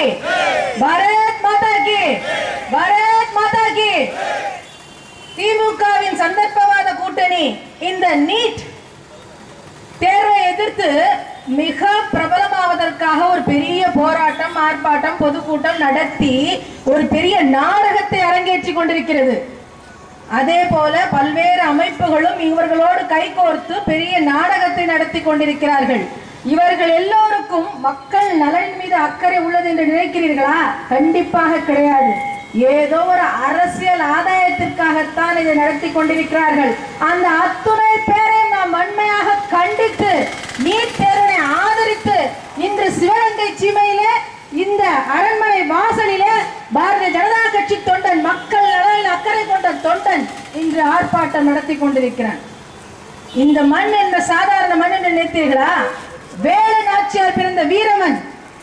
பாரத் மாதா கி பாரத் மாதா கி திமுகவின் சந்தர்ப்பவாத கூட்டணி இந்த நீட் தேர்வை எதிர்த்து மிக பிரபலமாவதற்காக ஒரு பெரிய போராட்டம் ஆர்ப்பாட்டம் பொதுக்கூட்டம் நடத்தி ஒரு பெரிய நாடகத்தை அரங்கேற்றி கொண்டிருக்கிறது அதே போல பல்வேறு அமைப்புகளும் இவர்களோடு கைகோர்த்து பெரிய நாடகத்தை நடத்தி கொண்டிருக்கிறார்கள் இவர்கள் எல்லோருக்கும் மக்கள் நலன் மீது அக்கறை உள்ளது என்று நினைக்கிறீர்களா கண்டிப்பாக கிடையாது ஏதோ ஒரு அரசியல் ஆதாயத்திற்காகத்தான் இதை நடத்தி கொண்டிருக்கிறார்கள் அந்த அத்துணை பேரையும் நாம் வன்மையாக கண்டித்து நீட் தேர்வினை ஆதரித்து இன்று சிவகங்கை சீமையிலே இந்த அரண்மனை வாசலிலே பாரதிய ஜனதா கட்சி தொண்டன் மக்கள் நலனில் அக்கறை கொண்ட தொண்டன் இன்று ஆர்ப்பாட்டம் நடத்தி கொண்டிருக்கிறான் இந்த மண் என்ற சாதாரண மண் என்று நினைத்தீர்களா வேலு நாச்சியார் பிறந்த வீரமன்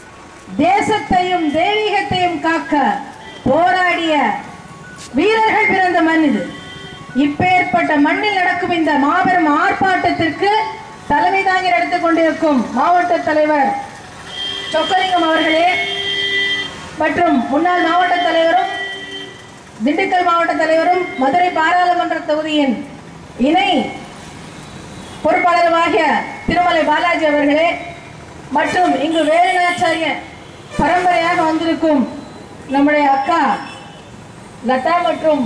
தேசத்தையும் தெய்வீகத்தையும் காக்க போராடிய வீரர்கள் பிறந்த மண் இது இப்பேற்பட்ட மண்ணில் நடக்கும் இந்த மாபெரும் ஆர்ப்பாட்டத்திற்கு தலைமை தாங்கி நடத்திக் கொண்டிருக்கும் மாவட்ட தலைவர் சொக்கலிங்கம் அவர்களே மற்றும் முன்னாள் மாவட்ட தலைவரும் திண்டுக்கல் மாவட்ட தலைவரும் மதுரை பாராளுமன்ற தொகுதியின் இணை பொறுப்பாளருமாகிய திருமலை பாலாஜி அவர்களே மற்றும் இங்கு வேலுநாச்சாரிய பரம்பரையாக வந்திருக்கும் நம்முடைய அக்கா லதா மற்றும்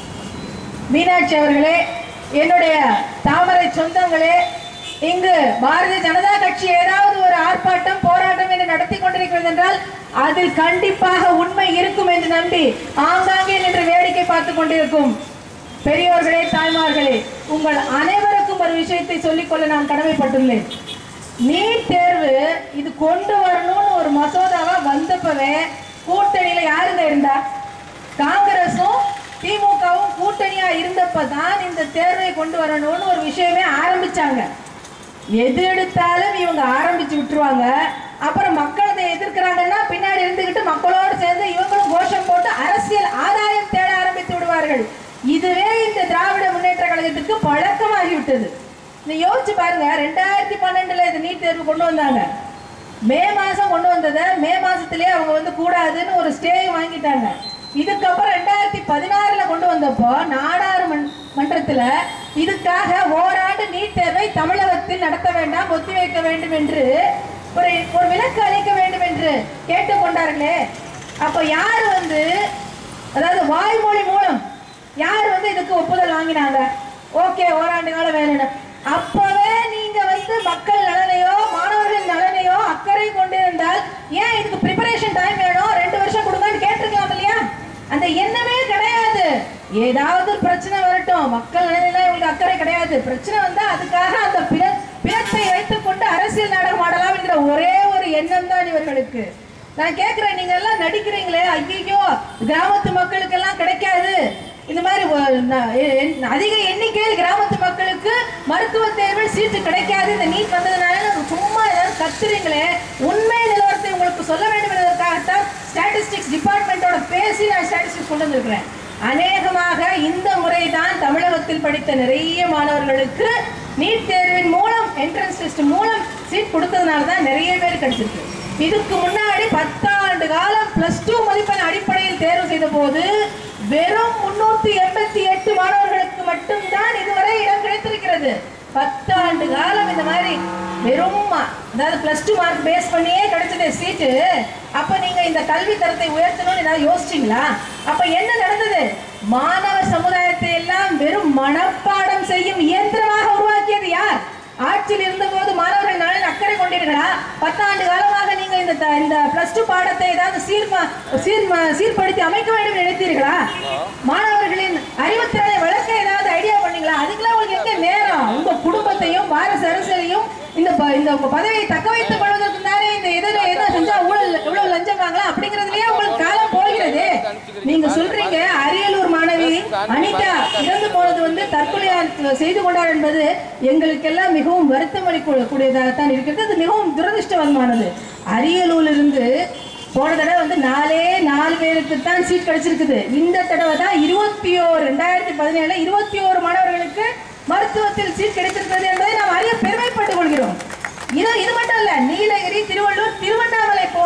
மீனாட்சி அவர்களே என்னுடைய தாமரை சொந்தங்களே இங்கு பாரதிய ஜனதா கட்சி ஏதாவது ஒரு ஆர்ப்பாட்டம் போராட்டம் என்று நடத்தி கொண்டிருக்கிறது என்றால் அதில் கண்டிப்பாக உண்மை இருக்கும் என்று நம்பி ஆங்காங்கே நின்று வேடிக்கை பார்த்து கொண்டிருக்கும் பெரியோர்களே தாய்மார்களே உங்கள் அனைவருக்கும் ஒரு விஷயத்தை சொல்லிக்கொள்ள நான் கடமைப்பட்டுள்ளேன் நீட் தேர்வு இது கொண்டு வரணும்னு ஒரு மசோதாவா வந்தப்பவே கூட்டணியில யாருங்க இருந்தா காங்கிரஸும் திமுகவும் கூட்டணியா இருந்தப்பதான் இந்த தேர்வை கொண்டு வரணும்னு ஒரு விஷயமே ஆரம்பிச்சாங்க எது எடுத்தாலும் இவங்க ஆரம்பிச்சு விட்டுருவாங்க அப்புறம் மக்கள் அதை எதிர்க்கிறாங்கன்னா பின்னாடி இருந்துகிட்டு மக்களோடு சேர்ந்து இவங்களும் கோஷம் போட்டு அரசியல் ஆதாயம் தேட ஆரம்பித்து விடுவார்கள் இதுவே இந்த திராவிட முன்னேற்ற கழகத்திற்கு பழக்கமாகி விட்டது நீ யோசிச்சு பாருங்க ரெண்டாயிரத்தி பன்னெண்டுல இந்த நீட் தேர்வு கொண்டு வந்தாங்க மே மாசம் கொண்டு வந்ததை மே மாசத்திலேயே அவங்க வந்து கூடாதுன்னு ஒரு ஸ்டே வாங்கிட்டாங்க இதுக்கப்புறம் ரெண்டாயிரத்தி பதினாறுல கொண்டு வந்தப்போ நாடாளுமன்றத்துல இதுக்காக ஓராண்டு நீட் தேர்வை தமிழகத்தில் நடத்த வேண்டாம் ஒத்தி வைக்க வேண்டும் என்று ஒரு ஒரு விலக்கு அளிக்க வேண்டும் என்று கேட்டுக்கொண்டார்களே அப்ப யார் வந்து அதாவது வாய்மொழி மூலம் யார் வந்து இதுக்கு ஒப்புதல் வாங்கினாங்க ஓகே ஓராண்டு காலம் வேணும்னு அப்பவே நீங்க வந்து மக்கள் நலனையோ மாணவர்கள் நலனையோ அக்கறை கொண்டிருந்தால் ஏன் இதுக்கு ப்ரிப்பரேஷன் டைம் வேணும் ரெண்டு வருஷம் கொடுங்கன்னு கேட்டிருக்கலாம் இல்லையா அந்த எண்ணமே கிடையாது ஏதாவது ஒரு பிரச்சனை வரட்டும் மக்கள் நலனில இவங்களுக்கு அக்கறை கிடையாது பிரச்சனை வந்தா அதுக்காக அந்த பிற பிணத்தை வைத்துக் கொண்டு அரசியல் நாடகம் ஆடலாம் என்கிற ஒரே ஒரு எண்ணம் தான் இவர்களுக்கு நான் கேட்கிறேன் நீங்க எல்லாம் நடிக்கிறீங்களே ஐயோ கிராமத்து மக்களுக்கு எல்லாம் கிடைக்காது இந்த மாதிரி ஒ- ந- எ- எண்- அதிக எண்ணிக்கையில் கிராமத்து மக்களுக்கு மருத்துவ தேர்வில் சீட்டு கிடைக்காது இந்த நீட் வந்ததுனால சும்மா ஏதாவது கத்துறீங்களே உண்மை நிலவரத்தை உங்களுக்கு சொல்ல வேண்டும் என்பதற்காகத்தான் ஸ்டாட்டிஸ்டிக்ஸ் டிபார்ட்மெண்ட்டோட பேசி நான் ஸ்டாட்டிஸ்டிக்ஸ் கொண்டு வந்திருக்கிறேன் அநேகமாக இந்த முறைதான் தமிழகத்தில் படித்த நிறைய மாணவர்களுக்கு நீட் தேர்வின் மூலம் என்ட்ரன்ஸ் டெஸ்ட் மூலம் சீட் கொடுத்ததுனால தான் நிறைய பேர் கிடைச்சிருக்கு இதுக்கு முன்னாடி பத்தாண்டு காலம் பிளஸ் டூ மதிப்பெண் அடிப்படையில் தேர்வு செய்த போது வெறும் முன்னூத்தி எண்பத்தி எட்டு மாணவர்களுக்கு மட்டும்தான் இதுவரை இடம் கிடைத்திருக்கிறது பத்தாண்டு காலம் இந்த மாதிரி வெறும் மா- அதாவது பிளஸ் டூ மார்க் பேஸ் பண்ணியே கிடைச்சது சீட்டு அப்ப நீங்க இந்த கல்வி தரத்தை உயர்த்தணும்னு ஏதாவது யோசிச்சீங்களா அப்ப என்ன நடந்தது மாணவ சமுதாயத்தை எல்லாம் வெறும் மனப்பாடம் செய்யும் இயந்திரமாக உருவாக்கியது யார் ஆட்சியில் இருந்தபோது மாணவர்கள் நலன் அக்கறை கொண்டீர்களா பத்தாண்டு காலமாக நீங்க இந்த த- இந்த பிளஸ் டூ பாடத்தை ஏதாவது சீர்மா சீர்மா சீர்படுத்தி அமைக்க வேண்டும் என்று நினைத்தீர்களா மாணவர்களின் அறிவுத்திறனை வளர்க்க ஏதாவது ஐடியா பண்ணீங்களா அதுக்கெல்லாம் உங்களுக்கு எங்க நேரம் உங்க குடும்பத்தையும் பாரத அரசியலையும் இந்த ப- இந்த உங்க பதவியை தக்க வைத்துக் கொள்வதற்கு தானே இந்த எதிர எதை செஞ்சா ஊழல் எவ்வளவு லஞ்சம் வாங்கலாம் அப்படிங்கிறதுலயே உங்களுக்கு காலம் போகிறது நீங்க சொல்றீங்க அரியலூர் மாணவி அனிதா இறந்து போனது வந்து தற்கொலையா செய்து கொண்டார் என்பது எங்களுக்கெல்லாம் மிகவும் வருத்தம் அளிக்கக்கூடியதாகத்தான் இருக்கிறது அது மிகவும் துரதிருஷ்டவசமானது அரியலூர்ல இருந்து போன தடவை வந்து நாலே நாலு பேருக்கு தான் சீட் கிடைச்சிருக்குது இந்த தடவை தான் இருபத்தி ஓரு ரெண்டாயிரத்தி பதினேழுல இருபத்தி ஓரு மாணவர்களுக்கு மருத்துவத்தில் சீட் கிடைத்திருக்கிறது என்பதை நாம் அறிய பெருமைப்பட்டுக் கொள்கிறோம் இது இது மட்டும் இல்ல நீலகிரி திருவள்ளூர் திருவண்ணாமலை போன்ற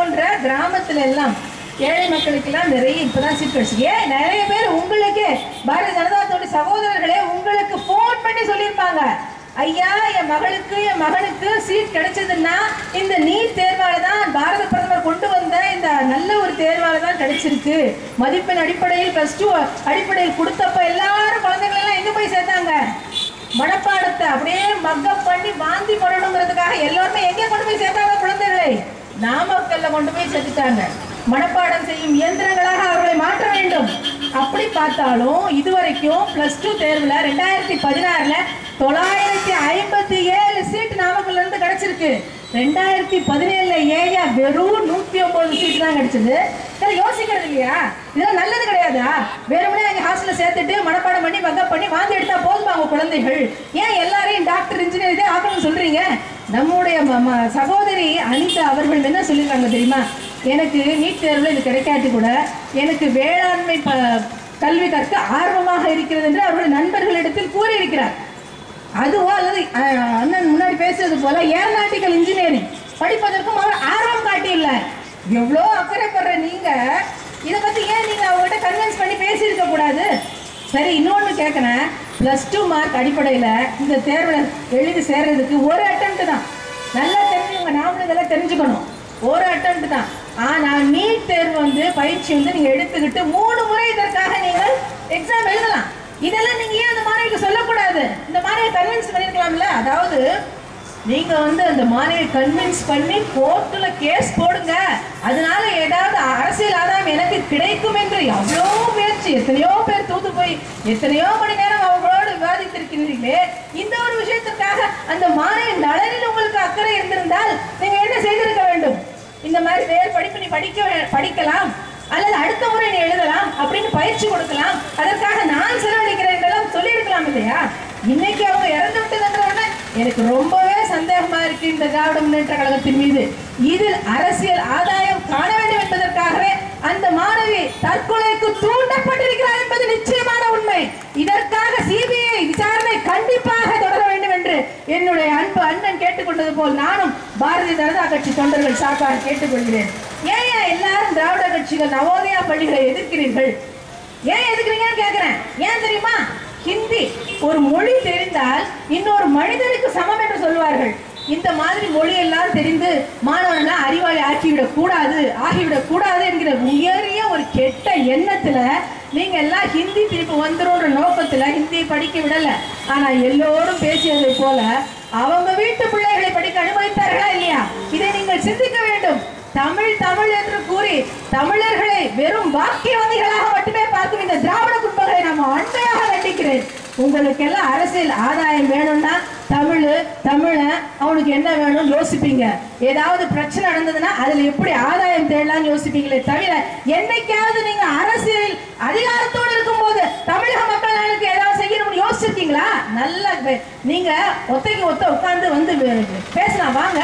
கிராமத்துல எல்லாம் ஏழை மக்களுக்கெல்லாம் நிறைய இப்பதான் சீட் கிடைச்சு ஏன் நிறைய பேர் உங்களுக்கு பாரதிய ஜனதா தோழி சகோதரர்களே உங்களுக்கு ஃபோன் பண்ணி சொல்லியிருப்பாங்க ஐயா என் மகளுக்கு என் மகனுக்கு சீட் கிடைச்சதுன்னா இந்த நீட் தேர்வால தான் பாரத பிரதமர் கொண்டு வந்த இந்த நல்ல ஒரு தேர்வால தான் கிடைச்சிருக்கு மதிப்பெண் அடிப்படையில் பிளஸ் டூ அடிப்படையில் கொடுத்தப்ப எல்லாரும் குழந்தைகள் எல்லாம் எங்க போய் சேர்த்தாங்க மனப்பாடத்தை அப்படியே மக்கப் பண்ணி வாந்தி பண்ணணுங்கிறதுக்காக எல்லாருமே எங்கே கொண்டு போய் சேர்த்தாங்க குழந்தைகளை நாமக்கல்ல கொண்டு போய் சேர்த்துட்டாங்க மனப்பாடம் செய்யும் இயந்திரங்களாக அவர்களை மாற்ற வேண்டும் அப்படி பார்த்தாலும் இதுவரைக்கும் பிளஸ் டூ தேர்வுல ரெண்டாயிரத்தி பதினாறுல தொள்ளாயிரத்தி ஐம்பத்தி ஏழு சீட் நாமக்கல்ல இருந்து கிடைச்சிருக்கு ரெண்டாயிரத்தி பதினேழுல ஏயா வெறும் நூத்தி ஒன்பது சீட் தான் கிடைச்சது இதெல்லாம் யோசிக்கிறது இல்லையா இதெல்லாம் நல்லது கிடையாதா வெறுமனே அங்க ஹாஸ்டல்ல சேர்த்துட்டு மனப்பாடம் பண்ணி மக்கப் பண்ணி வாந்தி எடுத்தா போதுமா அவங்க குழந்தைகள் ஏன் எல்லாரையும் டாக்டர் இன்ஜினியர் இதே ஆக்கணும்னு சொல்றீங்க நம்முடைய ம- ம- சகோதரி அனிதா அவர்கள் என்ன சொல்லியிருக்காங்க தெரியுமா எனக்கு நீட் தேர்வில் இது கிடைக்காட்டி கூட எனக்கு வேளாண்மை ப கல்வி கற்க ஆர்வமாக இருக்கிறது என்று அவருடைய நண்பர்களிடத்தில் கூறியிருக்கிறார் அதுவோ அல்லது அஹ், அண்ணன் முன்னாடி பேசுறது போல ஏரோநாட்டிக்கல் இன்ஜினியரிங் படிப்பதற்கும் அவர் ஆர்வம் காட்டியில்ல எவ்வளோ அக்கறைப்படுற நீங்க இதை பத்தி ஏன் நீங்க அவங்ககிட்ட கன்வின்ஸ் பண்ணி பேசியிருக்க கூடாது சரி இன்னொன்று கேட்குறேன் ப்ளஸ் டூ மார்க் அடிப்படையில் இந்த தேர்வில் எழுதி சேர்றதுக்கு ஒரு அட்டம்ப்ட் தான் நல்லா தெரிஞ்சுங்க நாமளும் இதெல்லாம் தெரிஞ்சுக்கணும் ஒரு அட்டம்ப்ட் தான் ஆனால் நீட் தேர்வு வந்து பயிற்சி வந்து நீங்கள் எடுத்துக்கிட்டு மூணு முறை இதற்காக நீங்கள் எக்ஸாம் எழுதலாம் இதெல்லாம் நீங்க ஏன் அந்த மாணவிக்கு சொல்லக்கூடாது இந்த மாணவியை கன்வின்ஸ் பண்ணிருக்கலாம்ல அதாவது நீங்க வந்து அந்த மாணவியை கன்வின்ஸ் பண்ணி கோர்ட்டுல கேஸ் போடுங்க அதனால ஏதாவது அரசியல் ஆதாயம் எனக்கு கிடைக்கும் என்று அவ்வளோ முயற்சி எத்தனையோ பேர் தூத்து போய் எத்தனையோ மணி நேரம் அவங்களோடு விவாதித்திருக்கிறீர்களே இந்த ஒரு விஷயத்திற்காக அந்த மாணவியின் நலனில் உங்களுக்கு அக்கறை இருந்திருந்தால் நீங்க என்ன செய்திருக்க வேண்டும் இந்த மாதிரி வேறு படிப்பு நீ படிக்க வே- படிக்கலாம் அல்லது அடுத்த முறை நீ எழுதலாம் அப்படின்னு பயிற்சி கொடுக்கலாம் அதற்காக நான் செலவழிக்கிறேன் என்றெல்லாம் சொல்லியிருக்கலாம் இல்லையா இன்னைக்கு அவங்க இறந்து விட்டதுன்ற உடனே எனக்கு ரொம்பவே சந்தேகமா இருக்கு இந்த திராவிட முன்னேற்ற கழகத்தின் மீது இதில் அரசியல் ஆதாயம் காண வேண்டும் என்பதற்காகவே அந்த மாணவி தற்கொலைக்கு தூண்டப்பட்டிருக்கிறார் என்பது நிச்சயமான உண்மை இதற்காக சிபிஐ விசாரணை கண்டிப்பாக தொடர வேண்டும் என்று என்னுடைய அன்பு அண்ணன் கேட்டுக்கொண்டது போல் நானும் பாரதிய ஜனதா கட்சி தொண்டர்கள் சார்பாக கேட்டுக்கொள்கிறேன் ஏன் ஏன் எல்லாரும் திராவிட கட்சிகள் நவோதயா பள்ளிகளை எதிர்க்கிறீர்கள் ஏன் எதுக்குறீங்கன்னு கேக்குறேன் ஏன் தெரியுமா ஹிந்தி ஒரு மொழி தெரிந்தால் இன்னொரு மனிதனுக்கு சமம் என்று சொல்வார்கள் இந்த மாதிரி மொழியெல்லாம் தெரிந்து மாணவனை அறிவாளி ஆக்கிவிடக் கூடாது ஆகிவிடக் கூடாது என்கிற உயரிய ஒரு கெட்ட எண்ணத்துல நீங்க எல்லாம் ஹிந்தி திருப்பி வந்துரும்ன்ற நோக்கத்துல ஹிந்தியை படிக்க விடல ஆனா எல்லோரும் பேசியதை போல அவங்க வீட்டு பிள்ளைகளை படிக்க அனுமதித்தார்களா இல்லையா இதை நீங்கள் சிந்திக்க வேண்டும் தமிழ் தமிழ் என்று கூறி தமிழர்களை வெறும் வாக்கியவாதிகளாக மட்டுமே பார்க்கும் இந்த திராவிட குடும்பங்களை நாம் அண்மையாக கண்டிக்கிறேன் உங்களுக்கெல்லாம் அரசியல் ஆதாயம் வேணும்னா தமிழ் தமிழன் அவனுக்கு என்ன வேணும்னு யோசிப்பீங்க ஏதாவது பிரச்சனை நடந்ததுன்னா அதுல எப்படி ஆதாயம் தேடலாம்னு யோசிப்பீங்களே தவிர என்னைக்காவது நீங்க அரசியல் அதிகாரத்தோடு இருக்கும்போது தமிழக மக்கள் நலனுக்கு ஏதாவது செய்யணும்னு யோசிச்சிருக்கீங்களா நல்லா பே- நீங்க ஒத்தைக்கு ஒத்த உட்கார்ந்து வந்து வே- பேசலாம் வாங்க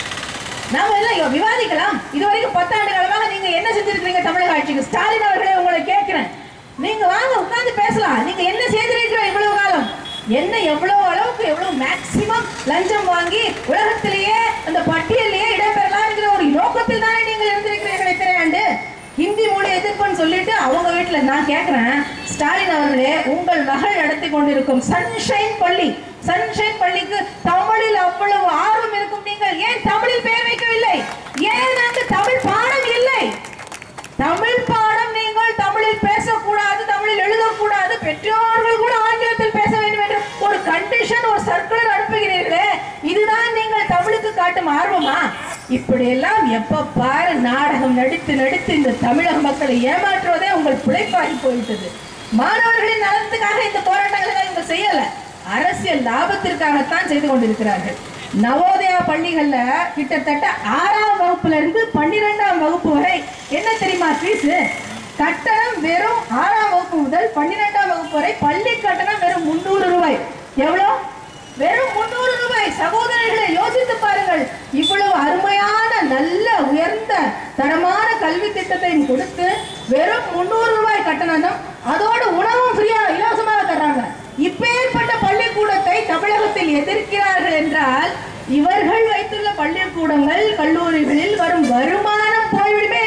நாம எல்லாம் இங்க விவாதிக்கலாம் இதுவரைக்கும் பத்தாண்டு காலமாக நீங்க என்ன செஞ்சிருக்கீங்க தமிழக ஆட்சிக்கு ஸ்டாலின் அவர்களே உங்களை கேட்கிறேன் நீங்க வாங்க உட்கார்ந்து பேசலாம் நீங்க என்ன செய்திருக்கிறோம் இவ்வளவு காலம் என்ன எவ்வளவு அளவுக்கு எவ்வளவு மேக்சிமம் லஞ்சம் வாங்கி உலகத்திலேயே அந்த பட்டியலிலேயே இடம்பெறலாம் என்கிற ஒரு நோக்கத்தில் தானே நீங்கள் இருந்திருக்கிறீர்கள் இத்தனை ஆண்டு ஹிந்தி மொழி எதிர்ப்புன்னு சொல்லிட்டு அவங்க வீட்டுல நான் கேட்கிறேன் ஸ்டாலின் அவர்களே உங்கள் மகள் நடத்தி கொண்டிருக்கும் சன்ஷைன் பள்ளி சன்ஷைன் பள்ளிக்கு தமிழில் அவ்வளவு ஆர்வம் இருக்கும் நீங்கள் ஏன் தமிழில் பெயர் வைக்கவில்லை ஏன் அங்கு தமிழ் பாடம் இல்லை தமிழ் பாடம் நீங்கள் தமிழில் பேசக்கூடாது தமிழில் எழுதக்கூடாது பெற்றோர்கள் கூட ஆங்கிலத்தில் பேச வேண்டும் என்ற ஒரு கண்டிஷன் ஒரு சர்க்குலர் அனுப்புகிறீர்களே இதுதான் நீங்கள் தமிழுக்கு காட்டும் ஆர்வமா இப்படியெல்லாம் எப்ப பாரு நாடகம் நடித்து நடித்து இந்த தமிழக மக்களை ஏமாற்றுவதே உங்கள் பிழைப்பாகி போயிட்டது மாணவர்களின் நலத்துக்காக இந்த போராட்டங்களை இவங்க செய்யல அரசியல் லாபத்திற்காகத்தான் செய்து கொண்டிருக்கிறார்கள் நவோதயா பள்ளிகள்ல கிட்டத்தட்ட ஆறாம் வகுப்புல இருந்து பன்னிரெண்டாம் வகுப்பு வரை என்ன தெரியுமா ஃபீஸ் கட்டணம் வெறும் ஆறாம் வகுப்பு முதல் பன்னிரெண்டாம் வகுப்பு வரை பள்ளி கட்டணம் வெறும் முன்னூறு ரூபாய் எவ்வளோ வெறும் முன்னூறு ரூபாய் சகோதரர்களை யோசித்து பாருங்கள் இவ்வளவு அருமையான நல்ல உயர்ந்த தரமான கல்வி திட்டத்தையும் கொடுத்து வெறும் முன்னூறு ரூபாய் கட்டணம் அதோடு உணவும் ஃப்ரீயா இலவசமாக தர்றாங்க இப்பேற்பட்ட பள்ளிக்கூடத்தை தமிழகத்தில் எதிர்க்கிறார்கள் என்றால் இவர்கள் வைத்துள்ள பள்ளிக்கூடங்கள் கல்லூரிகளில் வரும் வருமானம் போய்விடுமே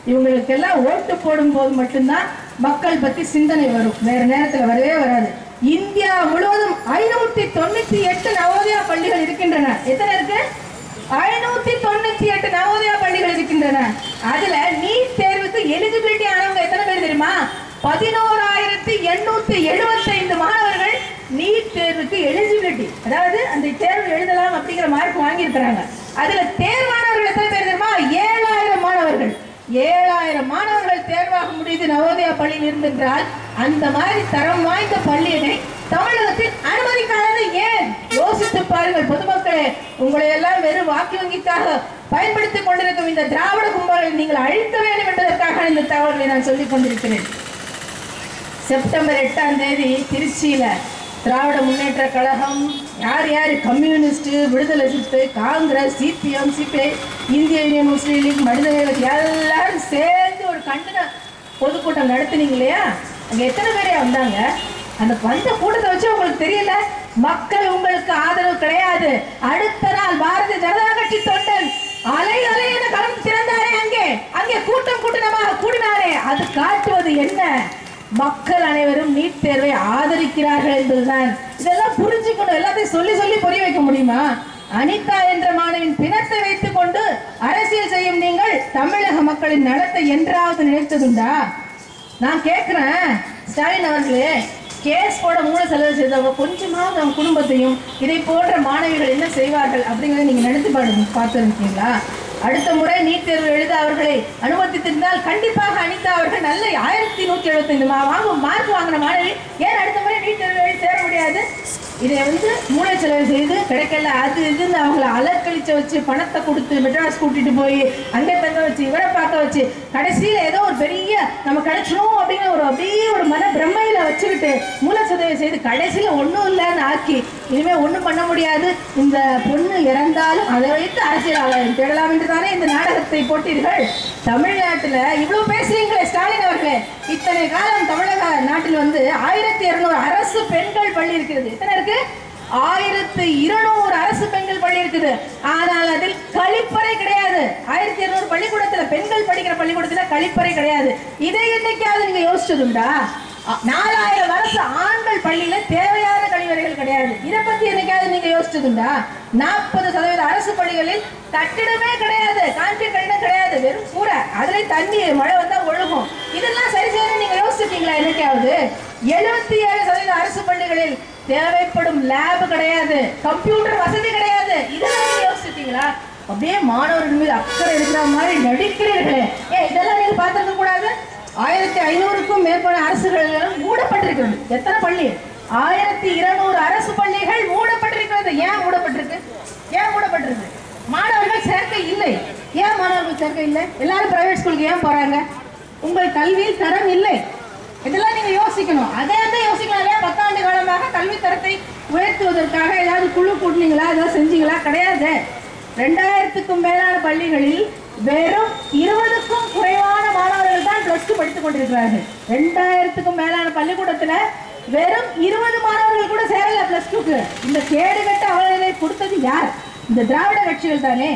இவங்களுக்கெல்லாம் ஓட்டு போடும் போது மட்டும்தான் மக்கள் பத்தி சிந்தனை வரும் வேற நேரத்துல வரவே வராது இந்தியா முழுவதும் ஐநூத்தி தொண்ணூத்தி எட்டு நவோதயா பள்ளிகள் இருக்கின்றன எத்தனை இருக்கு ஐநூத்தி தொண்ணூத்தி எட்டு நவோதயா பள்ளிகள் இருக்கின்றன அதுல நீட் தேர்வுக்கு எலிஜிபிலிட்டி ஆனவங்க எத்தனை பேர் தெரியுமா பதினோராயிரத்தி எண்ணூத்தி எழுபத்தைந்து மாணவர்கள் நீட் தேர்வுக்கு எலிஜிபிலிட்டி அதாவது அந்த தேர்வு எழுதலாம் அப்படிங்கிற மார்க் வாங்கியிருக்கிறாங்க அதுல தேர்வானவர்கள் எத்தனை பேர் தெரியுமா ஏழாயிரம் மாணவர்கள் ஏழாயிரம் மாணவர்கள் தேர்வாக முடியுது நவோதயா பள்ளியில் இருந்தென்றால் அந்த மாதிரி தரம் வாய்ந்த பள்ளியினை தமிழகத்தில் அனுமதிக்காதது ஏன் யோசித்து பாருங்கள் பொதுமக்களே உங்களை எல்லாம் வெறும் வாக்கு வங்கிக்காக பயன்படுத்திக் கொண்டிருக்கும் இந்த திராவிட கும்பலை நீங்கள் அழிக்க வேண்டும் என்பதற்காக இந்த தகவல்களை நான் சொல்லிக் கொண்டிருக்கிறேன் செப்டம்பர் எட்டாம் தேதி திருச்சியில திராவிட முன்னேற்ற கழகம் யார் யார் Communist Viduthalai Siruthai Congress CPM CPI இந்திய யூனியன் முஸ்லீம் லீக் மனித கட்சி எல்லாரும் சேர்ந்து ஒரு கண்டன பொதுக்கூட்டம் நடத்துனீங்க இல்லையா அங்க எத்தனை பேரே வந்தாங்க அந்த வந்த கூட்டத்தை வச்சு உங்களுக்கு தெரியல மக்கள் உங்களுக்கு ஆதரவு கிடையாது அடுத்த நாள் பாரதிய ஜனதா கட்சி தொண்டன் அலை அலை என களம் திறந்தாரே அங்கே அங்கே கூட்டம் கூட்டமாக கூடினாரே அது காட்டுவது என்ன மக்கள் அனைவரும் நீட் தேர்வை ஆதரிக்கிறார்கள் என்பதுதான் இதெல்லாம் புரிஞ்சுக்கணும் எல்லாத்தையும் சொல்லி சொல்லி புரிய வைக்க முடியுமா அனிதா என்ற மாணவின் பிணத்தை வைத்துக் கொண்டு அரசியல் செய்யும் நீங்கள் தமிழக மக்களின் நலத்தை என்றாவது நினைத்ததுண்டா நான் கேட்கிறேன் ஸ்டாலின் அவர்களே கேஸ் போட மூல செலவு செய்தவங்க கொஞ்சமாவது அவங்க குடும்பத்தையும் இதை போன்ற மாணவிகள் என்ன செய்வார்கள் அப்படிங்கிறத நீங்க நினைத்து பாருங்க பார்த்துருக்கீங்களா அடுத்த முறை நீட் தேர்வு எழுத அவர்களை அனுமதித்திருந்தால் கண்டிப்பாக அனிதா அவர்கள் நல்ல ஆயிரத்தி நூத்தி எழுபத்தைந்து வாங்கும் மார்க் வாங்கின மாணவி ஏன் அடுத்த முறை நீட் தேர்வு எழுதி சேர முடியாது இதை வந்து மூளை செலவு செய்து கிடைக்கல அது இதுன்னு அவங்கள அலக்கழிச்ச வச்சு பணத்தை கொடுத்து மெட்ராஸ் கூட்டிட்டு போய் அங்கே தங்க வச்சு இவரை பார்க்க வச்சு கடைசியில் ஏதோ ஒரு பெரிய நம்ம கிடைச்சிரும் அப்படிங்கிற ஒரு அப்படியே ஒரு மன பிரம்மையில வச்சுக்கிட்டு மூளை சதவை செய்து கடைசியில் ஒன்றும் இல்லைன்னு ஆக்கி இனிமே ஒன்றும் பண்ண முடியாது இந்த பொண்ணு இறந்தாலும் அதை வைத்து அரசியல் ஆதாயம் தேடலாம் என்று தானே இந்த நாடகத்தை போட்டீர்கள் தமிழ்நாட்டில் இவ்வளவு பேசுறீங்களே ஸ்டாலின் அவர்களே இத்தனை காலம் தமிழக நாட்டில் வந்து ஆயிரத்தி இருநூறு அரசு பெண்கள் பள்ளி இருக்கிறது எத்தனை இருக்கு ஆயிரத்து இருநூறு அரசு பெண்கள் பள்ளி இருக்குது ஆனால் அதில் கழிப்பறை கிடையாது ஆயிரத்தி இருநூறு பள்ளிக்கூடத்துல பெண்கள் படிக்கிற பள்ளிக்கூடத்துல கழிப்பறை கிடையாது இதை என்னைக்காவது நீங்க யோசிச்சதுண்டா அ- நாலாயிரம் அரசு ஆண்கள் பள்ளியில தேவையான கழிவறைகள் கிடையாது இதை பத்தி என்னைக்காவது நீங்க யோசிச்சதுண்டா நாற்பது சதவீத அரசு பள்ளிகளில் கட்டிடமே கிடையாது கான்கிரீட் கட்டிடம் கிடையாது வெறும் கூரை அதுல தண்ணி மழை வந்தா ஒழுகும் இதெல்லாம் சரி செய்ய நீங்க யோசிச்சிருக்கீங்களா என்னைக்காவது எழுபத்தி ஏழு சதவீத அரசு பள்ளிகளில் தேவைப்படும் லேப் கிடையாது கம்ப்யூட்டர் வசதி கிடையாது இதெல்லாம் நீங்க யோசிச்சிருக்கீங்களா அப்படியே மாணவர்கள் மீது அக்கறை இருக்கிற மாதிரி நடிக்கிறீர்களே ஏன் இதெல்லாம் நீங்க பார்த்திருக்க கூடாது ஆயிரத்தி ஐநூறுக்கும் மேற்பட்ட அரசுகள் மூடப்பட்டிருக்கிறது எத்தனை பள்ளி ஆயிரத்தி இருநூறு அரசு பள்ளிகள் மூடப்பட்டிருக்கிறது ஏன் மூடப்பட்டிருக்கு ஏன் மூடப்பட்டிருக்கு மாணவர்கள் சேர்க்கை இல்லை ஏன் மாணவர்கள் சேர்க்கை இல்லை எல்லாரும் பிரைவேட் ஸ்கூலுக்கு ஏன் போறாங்க உங்கள் கல்வியில் தரம் இல்லை இதெல்லாம் நீங்க யோசிக்கணும் அதே தான் யோசிக்கலாம் இல்லையா பத்தாண்டு காலமாக கல்வி தரத்தை உயர்த்துவதற்காக ஏதாவது குழு கூட்டினீங்களா ஏதாவது செஞ்சீங்களா கிடையாது ரெண்டாயிரத்துக்கும் மேலான பள்ளிகளில் வெறும் இருபதுக்கும் குறைவான மாணவர்கள் தான் பிளஸ் டூ படித்துக் கொண்டிருக்கிறார்கள் ரெண்டாயிரத்துக்கும் மேலான பள்ளிக்கூடத்துல வெறும் இருபது மாணவர்கள் கூட சேரல பிளஸ் டூக்கு இந்த கேடுகட்ட அவர்களை கொடுத்தது யார் இந்த திராவிட கட்சிகள் தானே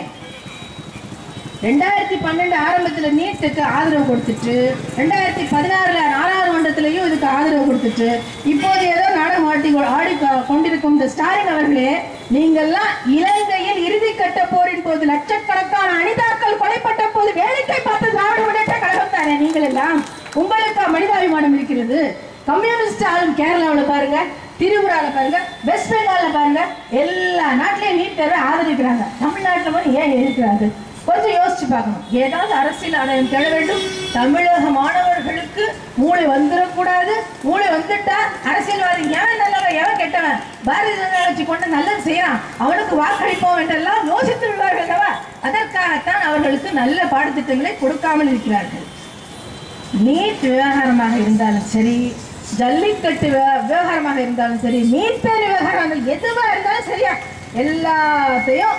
ரெண்டாயிரத்தி பன்னெண்டு ஆரம்பத்துல நீட்டுக்கு ஆதரவு கொடுத்துட்டு ரெண்டாயிரத்தி பதினாறுல நாடாளுமன்றத்திலையும் இதுக்கு ஆதரவு கொடுத்துட்டு இப்போது ஏதோ நாடகம் ஆடி ஆடி கொ- கொண்டிருக்கும் இந்த ஸ்டாலின் அவர்களே நீங்கள்லாம் இலங்கையில் இறுதி கட்ட போரின் போது லட்சக்கணக்கான அனிதாக்கள் கொலைப்பட்ட போது வேடிக்கை பார்த்த திராவிட முன்னேற்ற கழகம் தானே நீங்கள் எல்லாம் உங்களுக்கு மனிதாபிமானம் இருக்கிறது கம்யூனிஸ்ட் ஆளும் கேரளாவில் பாருங்க திரிபுரால பாருங்க வெஸ்ட் பெங்கால்ல பாருங்க எல்லா நாட்டிலையும் நீட் தேர்வை ஆதரிக்கிறாங்க தமிழ்நாட்டில் மட்டும் ஏன் எதிர்க்கிறாங்க கொஞ்சம் யோசிச்சு பார்க்கணும் ஏதாவது அரசியல் ஆதாயம் தேட வேண்டும் தமிழக மாணவர்களுக்கு மூளை வந்துடக்கூடாது மூளை வந்துட்டா அரசியல்வாதி எவன் நல்லவன் எவன் கெட்டவன் பாரதிய ஜனதா கட்சி கொண்டு நல்லது செய்யறான் அவனுக்கு வாக்களிப்போம் என்றெல்லாம் யோசித்து விடுவார்கள் அல்லவா அதற்காகத்தான் அவர்களுக்கு நல்ல பாடத்திட்டங்களை கொடுக்காமல் இருக்கிறார்கள் நீட் விவகாரமாக இருந்தாலும் சரி ஜல்லிக்கட்டு விவ- விவகாரமாக இருந்தாலும் சரி நீட் தேர்வு விவகாரம் எதுவா இருந்தாலும் சரியா எல்லாத்தையும்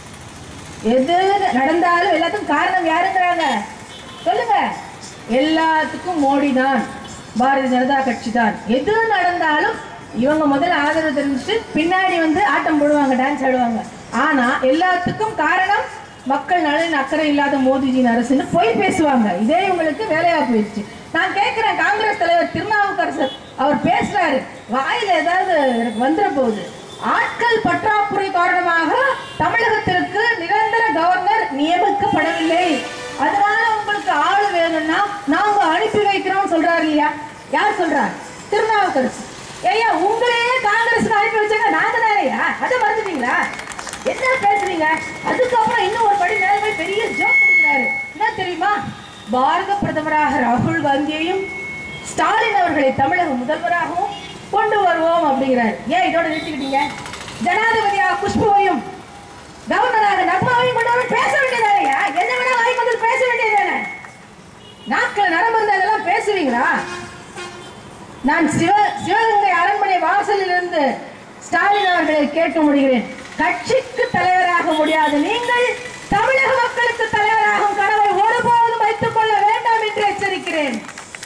எது நடந்தாலும் எல்லாத்துக்கும் காரணம் யாருங்கிறாங்க சொல்லுங்க எல்லாத்துக்கும் மோடி தான் பாரதிய ஜனதா கட்சி தான் எது நடந்தாலும் இவங்க முதல்ல ஆதரவு தெரிஞ்சுட்டு பின்னாடி வந்து ஆட்டம் போடுவாங்க டான்ஸ் ஆடுவாங்க ஆனா எல்லாத்துக்கும் காரணம் மக்கள் நலன் அக்கறை இல்லாத மோடிஜியின் அரசுன்னு பொய் பேசுவாங்க இதே இவங்களுக்கு வேலையா போயிடுச்சு நான் கேட்கிறேன் காங்கிரஸ் தலைவர் திருநாவுக்கரசர் அவர் பேசுறாரு வாயில ஏதாவது எனக்கு வந்துட போகுது ஆட்கள் பற்றாக்குறை காரணமாக தமிழகத்திற்கு நிரந்தர கவர்னர் நியமிக்கப்படவில்லை அதனால உங்களுக்கு ஆள் வேணும்னா நாங்க அனுப்பி வைக்கிறோம் சொல்றாரு இல்லையா யார் சொல்றார் திருநாவுக்கரசு ஐயா உங்களையே காங்கிரஸ்க்கு அனுப்பி வச்சாங்க நாங்க தானேயா அதை மறந்துட்டீங்களா என்ன பேசுறீங்க அதுக்கப்புறம் இன்னும் ஒரு படி மேல போய் பெரிய ஜோக் கொடுக்குறாரு என்ன தெரியுமா பாரத பிரதமராக ராகுல் காந்தியையும் ஸ்டாலின் அவர்களை தமிழக முதல்வராகவும் கொண்டு வருவோம் அப்படிங்கிறார் ஏன் இதோட நிறுத்திக்கிட்டீங்க ஜனாதிபதியாக குஷ்புவையும் கவர்னராக நக்மாவையும் கொண்டு வர பேச வேண்டியதானையா என்ன வேணா வாய் வந்து பேச வேண்டியதானே நாட்கள் நரம்பு இருந்தா இதெல்லாம் பேசுவீங்களா நான் சிவ சிவகங்கை அரண்மனை வாசலில் இருந்து ஸ்டாலின் அவர்களை கேட்க முடிகிறேன் கட்சிக்கு தலைவராக முடியாது நீங்கள் தமிழக மக்களுக்கு தலைவராகும் கனவை ஒருபோதும் வைத்துக் கொள்ள வேண்டாம் என்று எச்சரிக்கிறேன்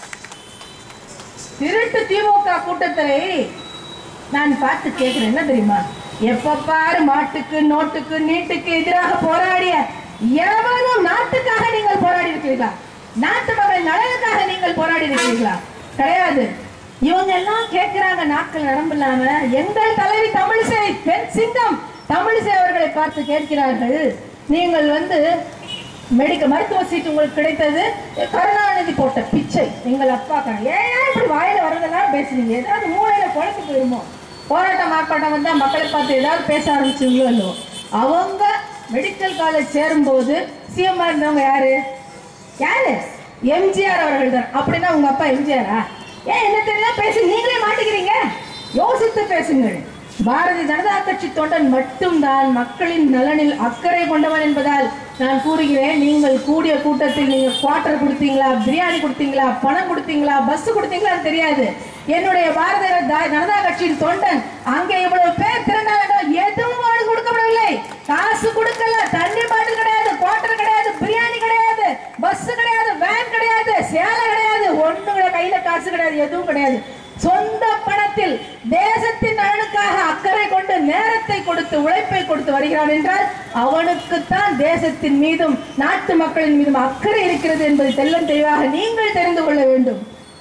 திருட்டு திமுக கூட்டத்தை நான் பார்த்து கேட்கிறேன் என்ன தெரியுமா எப்ப பாரு மாட்டுக்கு நோட்டுக்கு நீட்டுக்கு எதிராக போராடிய எவனும் நாட்டுக்காக நீங்கள் போராடி இருக்கிறீர்களா நாட்டு மக்கள் நலனுக்காக நீங்கள் போராடி இருக்கிறீர்களா கிடையாது இவங்க எல்லாம் கேட்கிறாங்க நாட்கள் நரம்பு இல்லாம எங்கள் தலைவி தமிழிசை பெண் சிங்கம் தமிழிசை அவர்களை பார்த்து கேட்கிறார்கள் நீங்கள் வந்து மெடிக்க மருத்துவ சீட்டு உங்களுக்கு கிடைத்தது கருணாநிதி போட்ட பிச்சை எங்கள் அப்பா கண ஏன் இப்படி வாயில வர்றதெல்லாம் பேசுறீங்க ஏதாவது மூளையில குழம்பு போயிருமோ போராட்டம் ஆர்ப்பாட்டம் வந்தா மக்களை பார்த்து ஏதாவது பேச ஆரம்பிச்சுங்களோ இல்லையோ அவங்க மெடிக்கல் காலேஜ் சேரும்போது சிஎம் இருந்தவங்க யாரு யாரு எம்ஜிஆர் அவர்கள் தான் அப்படின்னா உங்க அப்பா எம்ஜிஆரா ஏன் என்ன தெரியல பேசி நீங்களே மாட்டிக்கிறீங்க யோசித்து பேசுங்கள் பாரதிய ஜனதா கட்சி தொண்டன் மட்டும்தான் மக்களின் நலனில் அக்கறை கொண்டவன் என்பதால் நான் கூறுகிறேன் நீங்கள் கூடிய கூட்டத்தில் நீங்க குவார்டர் கொடுத்தீங்களா பிரியாணி கொடுத்தீங்களா பணம் கொடுத்தீங்களா பஸ் கொடுத்தீங்களான்னு தெரியாது என்னுடைய பாரதிய ஜனதா- ஜனதா கட்சியின் தொண்டன் அங்கே இவ்வளவு பேர் திரண்டாங்க எதுவும் அவனுக்கு கொடுக்கப்படவில்லை காசு கொடுக்கல தண்ணி பாட்டில் கிடையாது குவார்டர் கிடையாது பிரியாணி கிடையாது பஸ் கிடையாது வேன் கிடையாது சேலை கிடையாது ஒண்ணு கிடையாது கையில காசு கிடையாது எதுவும் கிடையாது சொந்த பணத்தில் தேசத்தின் நலனுக்காக அக்கறை கொண்டு நேரத்தை கொடுத்து உழைப்பை கொடுத்து வருகிறான் என்றால் அவனுக்குத்தான் தேசத்தின் மீதும் நாட்டு மக்களின் மீதும் அக்கறை இருக்கிறது என்பதை தெள்ளம் தெளிவாக நீங்கள் தெரிந்து கொள்ள வேண்டும்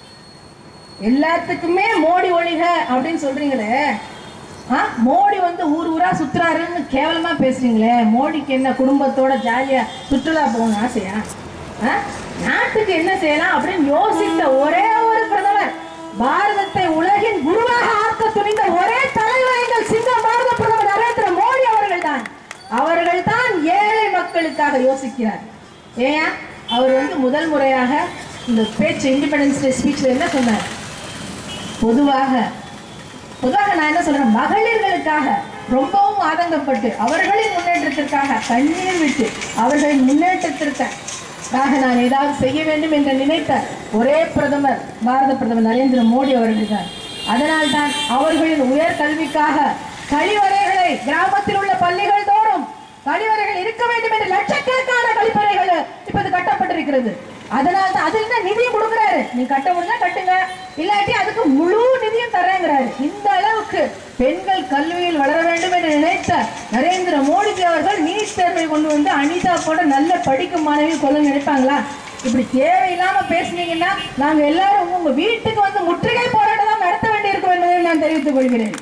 எல்லாத்துக்குமே மோடி ஒழிக அப்படின்னு சொல்றீங்களே ஆ மோடி வந்து ஊர் ஊரா சுத்துறாருன்னு கேவலமா பேசுறீங்களே மோடிக்கு என்ன குடும்பத்தோட ஜாலியா சுற்றுலா போகணும் ஆசையா ஆ? நாட்டுக்கு என்ன செய்யலாம் அப்படின்னு யோசித்த ஒரே ஒரு பிரதமர் பாரதத்தை உலகின் குருவாக ஆக்க துணிந்த ஒரே தலைவர் எங்கள் சிங்கம் பாரத பிரதமர் நரேந்திர மோடி அவர்கள் தான் அவர்கள் தான் ஏழை மக்களுக்காக யோசிக்கிறார் ஏன் அவர் வந்து முதல் முறையாக இந்த பேச்சு இண்டிபெண்டன்ஸ் டே ஸ்பீச்ல என்ன சொன்னார் பொதுவாக பொதுவாக நான் என்ன சொல்றேன் மகளிர்களுக்காக ரொம்பவும் ஆதங்கப்பட்டு அவர்களின் முன்னேற்றத்திற்காக கண்ணீர் விட்டு அவர்களின் முன்னேற்றத்திற்காக நான் ஏதாவது செய்ய வேண்டும் என்று நினைத்த ஒரே பிரதமர் பாரத பிரதமர் நரேந்திர மோடி அவர்கள் தான் அதனால்தான் அவர்களின் உயர் கல்விக்காக கழிவறைகளை கிராமத்தில் உள்ள பள்ளிகள் தோறும் கழிவறைகள் இருக்க வேண்டும் என்று லட்சக்கணக்கான கழிப்பறைகள் இப்போது கட்டப்பட்டிருக்கிறது அதனால தான் அதுல இருந்து நிதியும் கொடுக்குறாரு நீ கட்ட முடிஞ்சா கட்டுங்க இல்லாட்டி அதுக்கு முழு நிதியும் தரேங்கிறாரு இந்த அளவுக்கு பெண்கள் கல்வியில் வளர வேண்டும் என்று நினைத்த நரேந்திர மோடிஜி அவர்கள் நீட் தேர்வை கொண்டு வந்து அனிதா கூட நல்ல படிக்கும் மாணவி கொள்ள நினைப்பாங்களா இப்படி தேவையில்லாம பேசுனீங்கன்னா நாங்க எல்லாரும் உங்க வீட்டுக்கு வந்து முற்றுகை போராட்டம் நடத்த வேண்டியிருக்கும் என்பதை நான் தெரிவித்துக் கொள்கிறேன்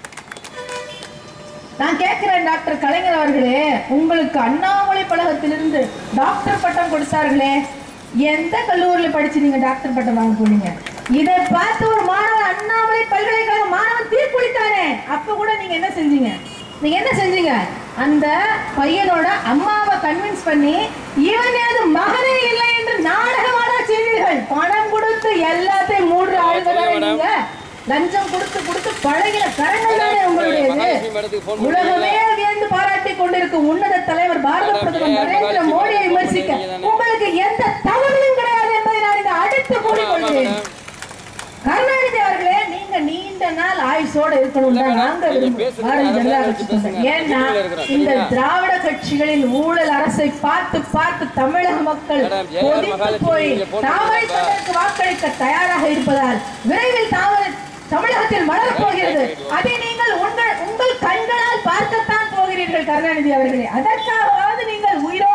நான் கேட்கிறேன் டாக்டர் கலைஞர் அவர்களே உங்களுக்கு அண்ணாமலை பழகத்திலிருந்து டாக்டர் பட்டம் கொடுத்தார்களே எந்த கல்லூரியில படிச்சு நீங்க டாக்டர் பட்டம் வாங்க போனீங்க இதை பார்த்து ஒரு மாணவன் அண்ணாமலை பல்கலைக்கழக மாணவன் தீர்ப்புளித்தானே அப்ப கூட நீங்க என்ன செஞ்சீங்க நீங்க என்ன செஞ்சீங்க அந்த பையனோட அம்மாவை கன்வின்ஸ் பண்ணி இவன் ஏது மகனே இல்லை என்று நாடகமாடா செய்தீர்கள் பணம் கொடுத்து எல்லாத்தையும் மூடுற ஆளுங்க தானே நீங்க லஞ்சம் கொடுத்து கொடுத்து பழகின கரங்கள் தானே உங்களுடையது உலகமே வியந்து பாராட்டி கொண்டிருக்கும் உன்னத தலைவர் பாரத பிரதமர் நரேந்திர மோடியை விமர்சிக்க உங்களுக்கு எந்த தகுதியும் கிடையாது என்பதை நான் இங்கு அடித்து கூறிக்கொள்கிறேன் கருணாநிதி அவர்களே நீங்க நீண்ட நாள் ஆயுசோட இருக்கணும் தான் நாங்க விரும்புறோம். பாரதிய ஜனதா கட்சி தொண்டர். ஏன்னா இந்த திராவிட கட்சிகளின் ஊழல் அரசை பார்த்து பார்த்து தமிழக மக்கள் கொதித்து போய் தாமரை தொண்டருக்கு வாக்களிக்க தயாராக இருப்பதால் விரைவில் தாமரை தமிழகத்தில் மலரப் போகிறது அதை நீங்கள் உங்கள் உங்கள் கண்களால் பார்க்கத்தான் போகிறீர்கள் கருணாநிதி அவர்களே அதற்காகவாவது நீங்கள் உயிரோடு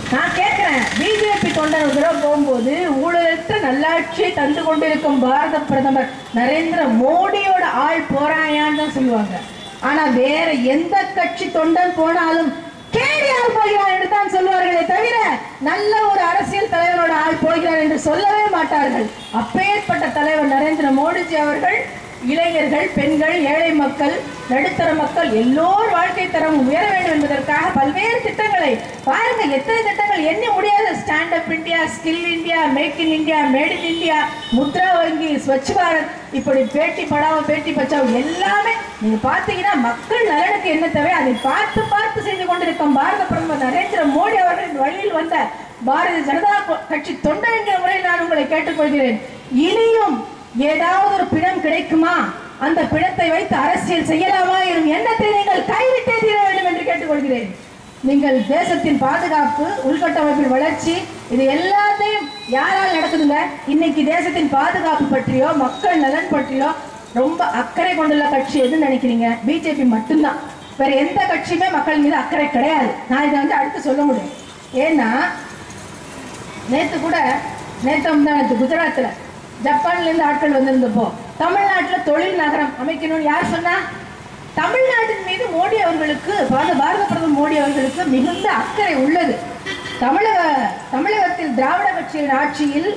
நான் கேட்கிறேன் பிஜேபி தொண்டர் ஒரு தடவை போகும்போது ஊழலற்ற நல்லாட்சியை தந்து கொண்டிருக்கும் பாரத பிரதமர் நரேந்திர மோடியோட ஆள் போறாயான்னு தான் சொல்லுவாங்க ஆனா வேற எந்த கட்சி தொண்டன் போனாலும் கேடிஆர் போகிறார் என்று தான் சொல்லுவார்களே தவிர நல்ல ஒரு அரசியல் தலைவரோட ஆள் போகிறார் என்று சொல்லவே மாட்டார்கள் அப்பேற்பட்ட தலைவர் நரேந்திர மோடிஜி அவர்கள் இளைஞர்கள் பெண்கள் ஏழை மக்கள் நடுத்தர மக்கள் எல்லோர் வாழ்க்கை தரம் உயர வேண்டும் என்பதற்காக பல்வேறு திட்டங்களை பாருங்க எத்தனை திட்டங்கள் எண்ணி முடியாத Stand Up India Skill India Make in India Made in India Mudra வங்கி ஸ்வச் பாரத் இப்படி பேட்டி படாவோ பேட்டி பச்சாவோ எல்லாமே நீங்க பாத்தீங்கன்னா மக்கள் நலனுக்கு என்ன தேவை அதை பார்த்து பார்த்து செய்து கொண்டிருக்கும் பாரத பிரதமர் நரேந்திர மோடி அவர்களின் வழியில் வந்த பாரதிய ஜனதா கட்சி தொண்டர் என்கிற முறையில் நான் உங்களை கேட்டுக்கொள்கிறேன் இனியும் ஏதாவது ஒரு பிணம் கிடைக்குமா அந்த பிணத்தை வைத்து அரசியல் செய்யலாமா எனும் எண்ணத்தை நீங்கள் கைவிட்டே தீர வேண்டும் என்று கேட்டுக்கொள்கிறேன் நீங்கள் தேசத்தின் பாதுகாப்பு உள்கட்டமைப்பின் வளர்ச்சி இது எல்லாத்தையும் யாரால் நடக்குதுங்க இன்னைக்கு தேசத்தின் பாதுகாப்பு பற்றியோ மக்கள் நலன் பற்றியோ ரொம்ப அக்கறை கொண்டுள்ள கட்சி எதுன்னு நினைக்கிறீங்க பிஜேபி மட்டும்தான் வேற எந்த கட்சியுமே மக்கள் மீது அக்கறை கிடையாது நான் இதை வந்து அடுத்து சொல்ல முடியும் ஏன்னா நேத்து கூட நேற்று முந்தானத்து குஜராத்தில் ஜப்பான்லேருந்து ஆட்கள் வந்திருந்தப்போ தமிழ்நாட்டில் தொழில் நகரம் அமைக்கணும்னு யார் சொன்னா தமிழ்நாட்டின் மீது மோடி அவர்களுக்கு பாரத பாரத பிரதமர் மோடி அவர்களுக்கு மிகுந்த அக்கறை உள்ளது தமிழக தமிழகத்தில் திராவிட கட்சியின் ஆட்சியில்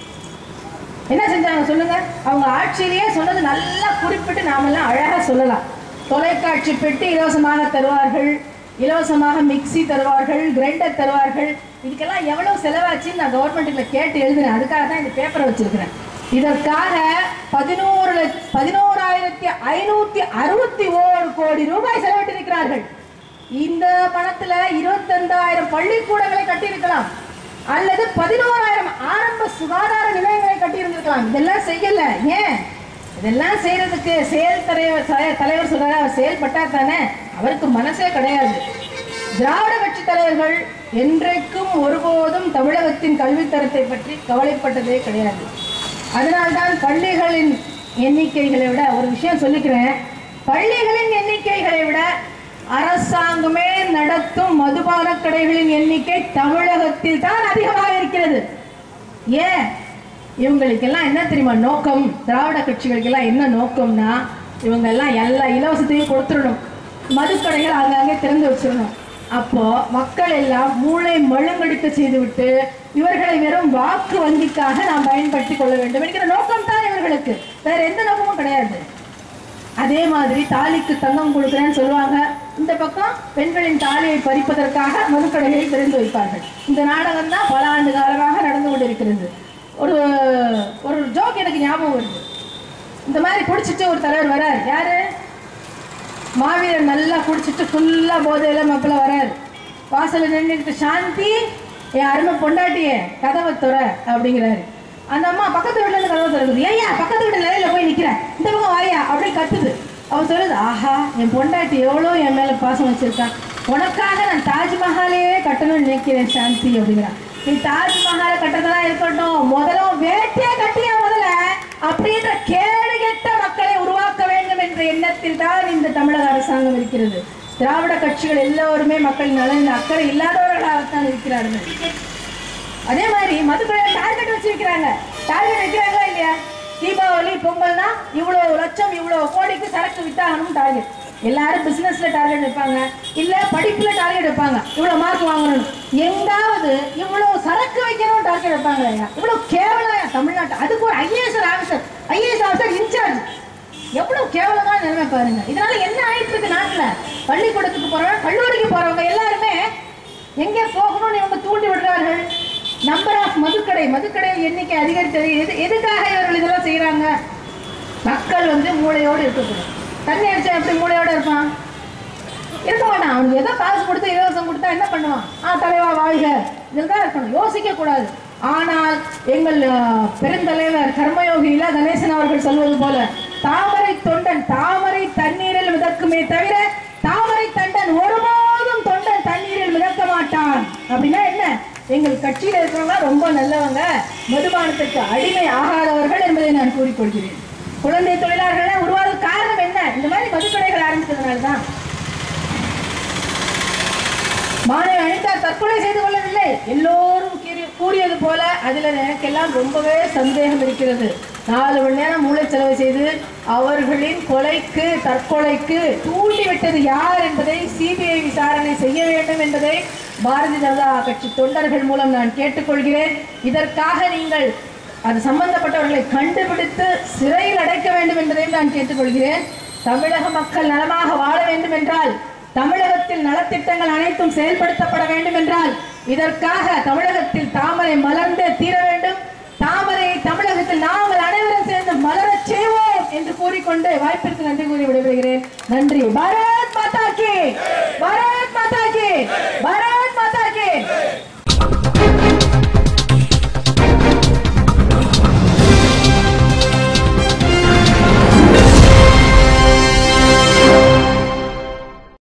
என்ன செஞ்சாங்க சொல்லுங்க அவங்க ஆட்சியிலேயே சொன்னது நல்லா குறிப்பிட்டு நாமெல்லாம் அழகா சொல்லலாம் தொலைக்காட்சி பெட்டி இலவசமாக தருவார்கள் இலவசமாக மிக்ஸி தருவார்கள் கிரைண்டர் தருவார்கள் இதுக்கெல்லாம் எவ்வளவு செலவாச்சுன்னு நான் கவர்மெண்ட்ல கேட்டு எழுதுனேன் அதுக்காக தான் இந்த பேப்பரை வச்சிருக்கிறேன் இதற்காக பதினோரு லட்ச பதினோராயிரத்தி ஐநூத்தி அறுபத்தி ஓரு கோடி ரூபாய் செலவிட்டிருக்கிறார்கள் இந்த பணத்துல இருபத்தந்தாயிரம் பள்ளிக்கூடங்களை கட்டியிருக்கலாம் அல்லது பதினோராயிரம் ஆரம்ப சுகாதார நிலையங்களை கட்டியிருந்திருக்கலாம் இதெல்லாம் செய்யல ஏன் இதெல்லாம் செய்யறதுக்கு செயல் தலைவர் தலை- தலைவர் சொல்றாரு அவர் செயல்பட்டா தானே அவருக்கு மனசே கிடையாது திராவிட கட்சி தலைவர்கள் என்றைக்கும் ஒருபோதும் தமிழகத்தின் கல்வித்தரத்தை பற்றி கவலைப்பட்டதே கிடையாது அதனால்தான் பள்ளிகளின் எண்ணிக்கைகளை விட ஒரு விஷயம் சொல்லிக்கிறேன் பள்ளிகளின் எண்ணிக்கைகளை விட அரசாங்கமே நடத்தும் மதுபான கடைகளின் எண்ணிக்கை தமிழகத்தில் தான் அதிகமாக இருக்கிறது ஏன் இவங்களுக்கெல்லாம் என்ன தெரியுமா நோக்கம் திராவிட கட்சிகளுக்கெல்லாம் என்ன நோக்கம்னா இவங்க எல்லாம் எல்லா இலவசத்தையும் கொடுத்துடணும் மதுக்கடைகள் அங்கங்கே திறந்து வச்சிடணும் அப்போ மக்கள் எல்லாம் மூளை மழுங்கடிக்க செய்துவிட்டு இவர்களை வெறும் வாக்கு வங்கிக்காக நாம் பயன்படுத்திக் கொள்ள வேண்டும் என்கிற நோக்கம் தான் இவர்களுக்கு வேற எந்த நோக்கமும் கிடையாது அதே மாதிரி தாலிக்கு தங்கம் கொடுக்குறேன்னு சொல்லுவாங்க இந்த பக்கம் பெண்களின் தாலியை பறிப்பதற்காக மதுக்கடைகளை திறந்து வைப்பார்கள் இந்த நாடகம் தான் பல ஆண்டு காலமாக நடந்து கொண்டிருக்கிறது ஒரு ஒரு ஜோக் எனக்கு ஞாபகம் வருது இந்த மாதிரி குடிச்சிட்டு ஒரு தலைவர் வரார் யாரு மாவீரர் நல்லா குடிச்சிட்டு ஃபுல்லா போதையில மாப்பிள்ள வரார் வாசல்ல நின்றுட்டு சாந்தி என் அருமை பொண்டாட்டியே கதவை துற அப்படிங்கிறாரு அந்த அம்மா பக்கத்து வீட்டுல இருந்து கதவை திறக்குது ஏய்யா பக்கத்து வீட்டு நிலையில போய் நிக்கிறேன் இந்த பக்கம் வாயா அப்படி கத்துது அவன் சொல்லுது ஆஹா என் பொண்டாட்டி எவ்வளோ என் மேல பாசம் வச்சிருக்கான் உனக்காக நான் தாஜ்மஹாலே கட்டணும்னு நினைக்கிறேன் சாந்தி அப்படிங்கிறான் நீ தாஜ்மஹாலை கட்டதெல்லாம் இருக்கட்டும் முதல்ல உன் வேட்டையே கட்டியா முதல்ல அப்படின்ற கேடு கெட்ட மக்களை உருவாக்க வேண்டும் என்ற எண்ணத்தில் தான் இந்த தமிழக அரசாங்கம் இருக்கிறது திராவிட கட்சிகள் எல்லோருமே மக்கள் நலன் அக்கறை இல்லாதவர்களாகத்தான் இருக்கிறார்கள் அதே மாதிரி மதுக்கடை டார்கெட் வச்சிருக்கிறாங்க டார்கெட் வைக்கிறாங்களா இல்லையா தீபாவளி பொங்கல்னா இவ்வளவு லட்சம் இவ்வளவு கோடிக்கு சரக்கு வித்தாகணும் டார்கெட் எல்லாரும் பிசினஸ்ல டார்கெட் வைப்பாங்க இல்ல படிப்புல டார்கெட் வைப்பாங்க இவ்வளவு மார்க் வாங்கணும் எங்காவது இவ்வளவு சரக்கு வைக்கணும் டார்கெட் வைப்பாங்க ஐயா இவ்வளவு கேவலம் தமிழ்நாட்டு அதுக்கு ஒரு IAS officer IAS officer in charge எவ்வளவு கேவலமான நிலைமை பாருங்க இதனால என்ன ஆயிட்டு இருக்கு நாட்டுல பள்ளிக்கூடத்துக்கு போறவங்க கல்லூரிக்கு போறவங்க எல்லாருமே எங்கே போகணும்னு இவங்க தூண்டி விடுறார்கள் நம்பர் ஆஃப் மதுக்கடை மதுக்கடை எண்ணிக்கை அதிகரித்தது எது எதுக்காக இவர்கள் இதெல்லாம் செய்றாங்க மக்கள் வந்து மூளையோடு இருக்கக்கூடாது தண்ணி அடிச்சா எப்படி மூளையோட இருப்பான் இருக்க மாட்டான் அவனுக்கு ஏதோ காசு கொடுத்து இலவசம் கொடுத்தா என்ன பண்ணுவான் ஆ தலைவா வாழ்க இதில் தான் இருக்கணும் யோசிக்க கூடாது ஆனால் எங்கள் அஹ், பெருந்தலைவர் கர்மயோகி இலா கணேசன் அவர்கள் சொல்வது போல தாமரை தொண்டன் தாமரை தண்ணீரில் மிதக்குமே தவிர தாமரை தண்டன் ஒருபோதும் தொண்டன் தண்ணீரில் மிதக்க மாட்டான் அப்படின்னா என்ன எங்கள் கட்சியில் இருக்கிறவங்க ரொம்ப நல்லவங்க மதுபானத்துக்கு அடிமை ஆகாதவர்கள் என்பதை நான் கூறிக்கொள்கிறேன் குழந்தை தொழிலாளர்களே உருவாக காரணம் என்ன இந்த மாதிரி மதுக்கடைகள் ஆரம்பித்ததுனால தான் மாலை அணிந்தார் தற்கொலை செய்து கொள்ளவில்லை எல்லோரும் கூறி- கூறியது போல அதில் எனக்கெல்லாம் ரொம்பவே சந்தேகம் இருக்கிறது நாலு மணி நேரம் மூளைச்சலவை செய்து அவர்களின் கொலைக்கு தற்கொலைக்கு தூண்டிவிட்டது யார் என்பதை சிபிஐ விசாரணை செய்ய வேண்டும் என்பதை பாரதிய ஜனதா கட்சி தொண்டர்கள் மூலம் நான் கேட்டுக்கொள்கிறேன் இதற்காக நீங்கள் அது சம்பந்தப்பட்டவர்களை கண்டுபிடித்து சிறையில் அடைக்க வேண்டும் என்பதையும் நான் கேட்டுக்கொள்கிறேன் தமிழக மக்கள் நலமாக வாழ வேண்டும் என்றால் தமிழகத்தில் நலத்திட்டங்கள் அனைத்தும் செயல்படுத்தப்பட வேண்டும் என்றால் இதற்காக தமிழகத்தில் தாமரை மலர்ந்து தீர வேண்டும் தாமரையை தமிழகத்தில் நாங்கள் அனைவரும் சேர்ந்து மலரச் செய்வோம் என்று கூறிக்கொண்டு வாய்ப்பிற்கு நன்றி கூறி விடைபெறுகிறேன் நன்றி பாரத் மாதா கி